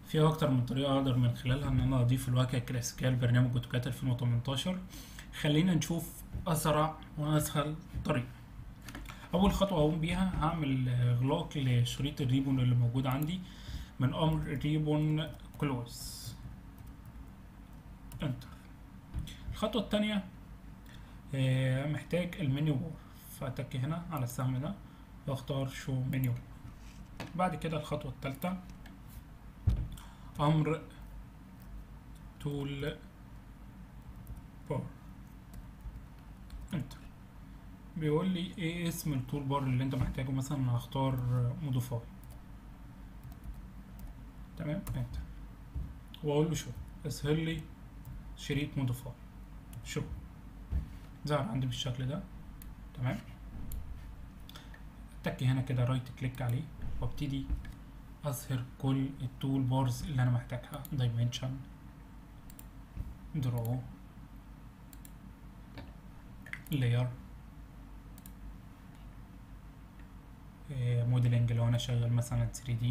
في اكتر من طريقه اقدر من خلالها ان انا اضيف الواجهه الكلاسيكيه لبرنامج اوتوكاد 2018 خلينا نشوف اسرع واسهل طريقه اول خطوه اقوم بيها هعمل اغلاق لشريط الريبون اللي موجود عندي من امر ريبون كلوز انتر الخطوه الثانيه محتاج المنيو بار فاتك هنا على السهم ده واختار شو منيو بعد كده الخطوه الثالثه امر تول بار انتر بيقول لي ايه اسم التول بار اللي انت محتاجه مثلا هختار موديفاي تمام انتر واقول له شو اسهل لي شريط موديفاي شو ظهر عندي بالشكل ده تمام اتك هنا كده رايت كليك عليه وابتدي اظهر كل التول بارز اللي انا محتاجها دايمنشن درو لاير موديلنج لو انا شغال مثلا 3 دي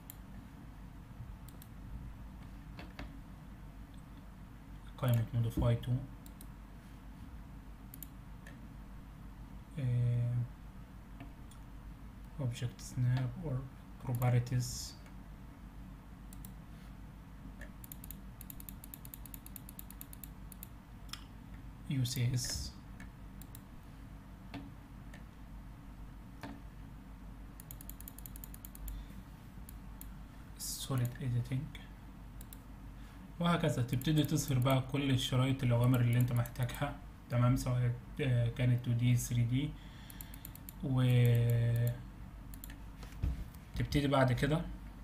قائمة موديفاي تو object snap or properties uses solid editing وهكذا تبتدي تظهر بقى كل الشرايط الأوامر اللي انت محتاجها تمام سواء كانت 2D 3D و تبتدي بعد كده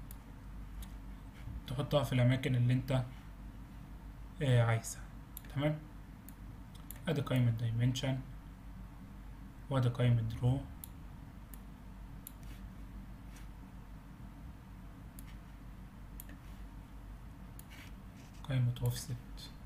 تحطها في الأماكن اللي انت عايزها تمام ادي قائمة دايمنشن وادي قائمة درو قائمة اوفست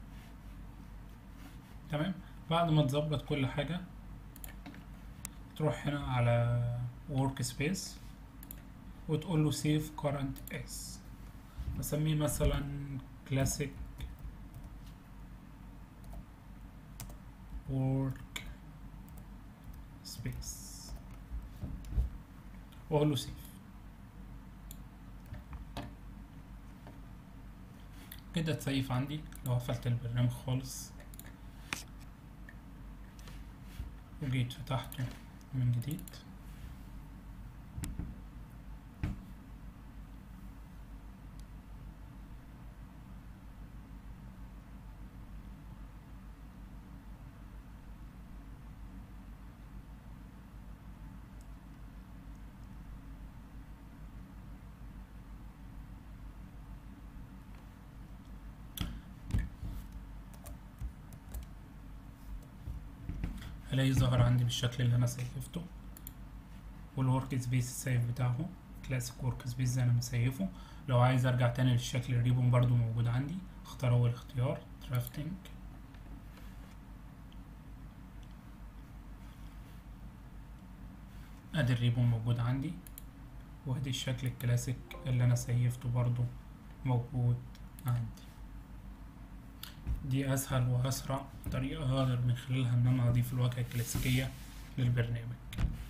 تمام بعد ما تظبط كل حاجة تروح هنا على work space وتقول له save current as بسميه مثلا classic work space واقول له save كده اتسيف عندي لو قفلت البرنامج خالص وجيت فتحته من جديد هلاقي ظهر عندي بالشكل اللي انا سيفته والورك سبيس السيف بتاعه كلاسيك ورك سبيس زي انا مسيفه لو عايز ارجع تاني للشكل الريبون برضو موجود عندي اختار اول اختيار درافتنج ادي الريبون موجود عندي وادي الشكل الكلاسيك اللي انا سيفته برضو موجود عندي دي اسهل واسرع طريقة اقدر من خلالها ان انا اضيف الواجهة الكلاسيكية للبرنامج